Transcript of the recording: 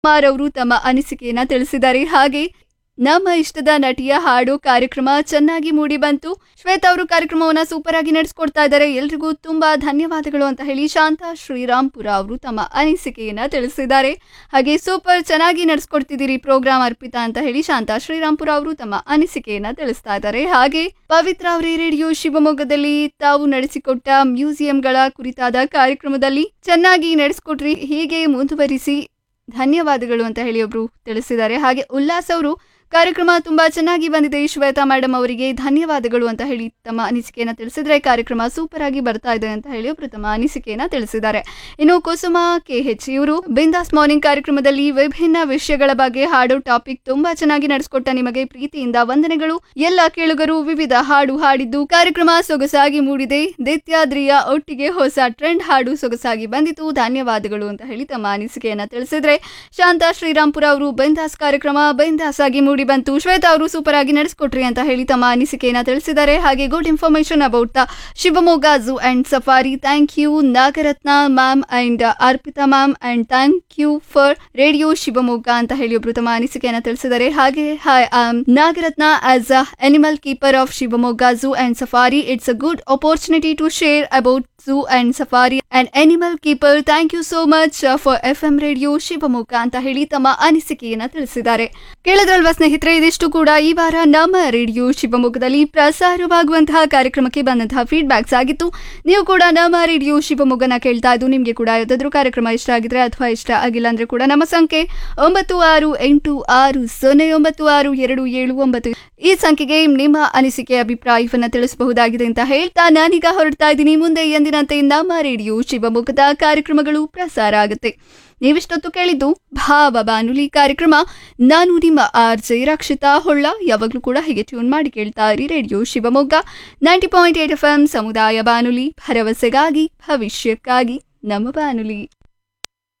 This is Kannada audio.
ಕುಮಾರ್ ಅವರು ತಮ್ಮ ಅನಿಸಿಕೆಯನ್ನ ತಿಳಿಸಿದ್ದಾರೆ ಹಾಗೆ ನಮ್ಮ ಇಷ್ಟದ ನಟಿಯ ಹಾಡು ಕಾರ್ಯಕ್ರಮ ಚೆನ್ನಾಗಿ ಮೂಡಿ ಬಂತು ಶ್ವೇತಾ ಅವರು ಕಾರ್ಯಕ್ರಮವನ್ನ ಸೂಪರ್ ಆಗಿ ನಡೆಸ್ಕೊಡ್ತಾ ಇದ್ದಾರೆ ಎಲ್ರಿಗೂ ತುಂಬಾ ಧನ್ಯವಾದಗಳು ಅಂತ ಹೇಳಿ ಶಾಂತಾ ಶ್ರೀರಾಮ್ಪುರ ಅವರು ತಮ್ಮ ಅನಿಸಿಕೆಯನ್ನ ತಿಳಿಸಿದ್ದಾರೆ ಹಾಗೆ ಸೂಪರ್ ಚೆನ್ನಾಗಿ ನಡೆಸ್ಕೊಡ್ತಿದ್ದೀರಿ ಪ್ರೋಗ್ರಾಮ್ ಅರ್ಪಿತಾ ಅಂತ ಹೇಳಿ ಶಾಂತಾ ಶ್ರೀರಾಮ್ಪುರ ಅವರು ತಮ್ಮ ಅನಿಸಿಕೆಯನ್ನ ತಿಳಿಸ್ತಾ ಇದ್ದಾರೆ ಹಾಗೆ ಪವಿತ್ರ ಅವರೇ ರೇಡಿಯೋ ಶಿವಮೊಗ್ಗದಲ್ಲಿ ತಾವು ನಡೆಸಿಕೊಟ್ಟ ಮ್ಯೂಸಿಯಂಗಳ ಕುರಿತಾದ ಕಾರ್ಯಕ್ರಮದಲ್ಲಿ ಚೆನ್ನಾಗಿ ನಡೆಸ್ಕೊಟ್ರಿ ಹೀಗೆ ಮುಂದುವರಿಸಿ ಧನ್ಯವಾದಗಳು ಅಂತ ಹೇಳಿ ಒಬ್ರು ತಿಳಿಸಿದ್ದಾರೆ ಹಾಗೆ ಉಲ್ಲಾಸ್ ಅವರು ಕಾರ್ಯಕ್ರಮ ತುಂಬಾ ಚೆನ್ನಾಗಿ ಬಂದಿದೆ ಶ್ವೇತಾ ಮೇಡಮ್ ಅವರಿಗೆ ಧನ್ಯವಾದಗಳು ಅಂತ ಹೇಳಿ ತಮ್ಮ ಅನಿಸಿಕೆಯನ್ನ ತಿಳಿಸಿದ್ರೆ ಕಾರ್ಯಕ್ರಮ ಸೂಪರ್ ಆಗಿ ಬರ್ತಾ ಇದೆ ಅಂತ ಹೇಳಿ ಒಬ್ರು ತಮ್ಮ ಅನಿಸಿಕೆಯನ್ನ ತಿಳಿಸಿದ್ದಾರೆ ಇನ್ನು ಕುಸುಮ ಕೆ ಎಚ್ ಇವರು ಬಿಂದಾಸ್ ಮಾರ್ನಿಂಗ್ ಕಾರ್ಯಕ್ರಮದಲ್ಲಿ ವಿಭಿನ್ನ ವಿಷಯಗಳ ಬಗ್ಗೆ ಹಾಡು ಟಾಪಿಕ್ ತುಂಬಾ ಚೆನ್ನಾಗಿ ನಡೆಸಿಕೊಟ್ಟ ನಿಮಗೆ ಪ್ರೀತಿಯಿಂದ ವಂದನೆಗಳು ಎಲ್ಲ ಕೇಳುಗರು ವಿವಿಧ ಹಾಡು ಹಾಡಿದ್ದು ಕಾರ್ಯಕ್ರಮ ಸೊಗಸಾಗಿ ಮೂಡಿದೆ ದೈತ್ಯಾದ್ರಿಯ ಒಟ್ಟಿಗೆ ಹೊಸ ಟ್ರೆಂಡ್ ಹಾಡು ಸೊಗಸಾಗಿ ಬಂದಿತು ಧನ್ಯವಾದಗಳು ಅಂತ ಹೇಳಿ ತಮ್ಮ ಅನಿಸಿಕೆಯನ್ನ ತಿಳಿಸಿದ್ರೆ ಶಾಂತಾ ಶ್ರೀರಾಮ್ಪುರ ಅವರು ಬೆಂದಾಸ್ ಕಾರ್ಯಕ್ರಮ ಬೆಂದಾಸ್ ಆಗಿ ಮೂಡಿ ಬಂತು ಶ್ವೇತಾ ಅವರು ಸೂಪರ್ ಆಗಿ ನಡೆಸ್ಕೊಟ್ರಿ ಅಂತ ಹೇಳಿ ತಮ್ಮ ಅನಿಸಿಕೆಯನ್ನ ತಿಳಿಸಿದ್ದಾರೆ ಹಾಗೆ good information about the Shivamogga zoo and safari thank you Nagaratna ma'am and Arpita ma'am and thank you for radio Shivamogga ಅಂತ ಹೇಳಿ ಒಬ್ರು ತಮ್ಮ ಅನಿಸಿಕೆಯನ್ನ ತಿಳಿಸಿದ್ದಾರೆ ಹಾಗೆ hi Nagaratna as a animal keeper of Shivamogga zoo and safari it's a good opportunity to share about zoo and safari and animal keeper thank you so much for F M radio Shivamogga ಅಂತ ಹೇಳಿ ತಮ್ಮ ಅನಿಸಿಕೆಯನ್ನ ತಿಳಿಸಿದ್ದಾರೆ ಕೇಳಿದ್ರಲ್ವಾ ಸ್ನೇಹಿತರೆ ಇದಿಷ್ಟು ಕೂಡ ಈ ವಾರ ನಮ್ಮ ರೇಡಿಯೋ ಶಿವಮೊಗ್ಗದಲ್ಲಿ ಪ್ರಸಾರವಾಗುವಂತಹ ಕಾರ್ಯಕ್ರಮಕ್ಕೆ ಬಂದಂತಹ ಫೀಡ್ಬ್ಯಾಕ್ಸ್ ಆಗಿತ್ತು ನೀವು ಕೂಡ ನಮ್ಮ ರೇಡಿಯೋ ಶಿವಮೊಗ್ಗನ ಕೇಳ್ತಾ ಇದ್ದು ನಿಮಗೆ ಕೂಡ ಯಾವುದಾದ್ರೂ ಕಾರ್ಯಕ್ರಮ ಇಷ್ಟ ಆಗಿದ್ರೆ ಅಥವಾ ಇಷ್ಟ ಆಗಿಲ್ಲ ಅಂದ್ರೆ ಕೂಡ ನಮ್ಮ ಸಂಖ್ಯೆ ಒಂಬತ್ತು ಆರು ಎಂಟು ಆರು ಸೊನ್ನೆ ಒಂಬತ್ತು ಆರು ಎರಡು ಏಳು ಒಂಬತ್ತು ಈ ಸಂಖ್ಯೆಗೆ ನಿಮ್ಮ ಅನಿಸಿಕೆ ಅಭಿಪ್ರಾಯವನ್ನ ತಿಳಿಸಬಹುದಾಗಿದೆ ಅಂತ ಹೇಳ್ತಾ ನಾನೀಗ ಹೊರಡ್ತಾ ಇದ್ದೀನಿ ಮುಂದೆ ಎಂದಿನಂತೆ ನಮ್ಮ ರೇಡಿಯೋ ಶಿವಮೊಗ್ಗದ ಕಾರ್ಯಕ್ರಮಗಳು ಪ್ರಸಾರ ಆಗುತ್ತೆ ನೀವಿಷ್ಟೊತ್ತು ಕೇಳಿದ್ದು ಭಾವ ಬಾನುಲಿ ಕಾರ್ಯಕ್ರಮ ನಾನು ನಿಮ್ಮ ಆರ್ ಜೆ ರಕ್ಷಿತಾ ಹೊಳ್ಳ ಯಾವಾಗಲೂ ಕೂಡ ಹೀಗೆ ಟ್ಯೂನ್ ಮಾಡಿ ಕೇಳ್ತಾ ಇರಿ radio Shivamogga ninety point eight F M ಸಮುದಾಯ ಬಾನುಲಿ ಭರವಸೆಗಾಗಿ ಭವಿಷ್ಯಕ್ಕಾಗಿ ನಮ್ಮ ಬಾನುಲಿ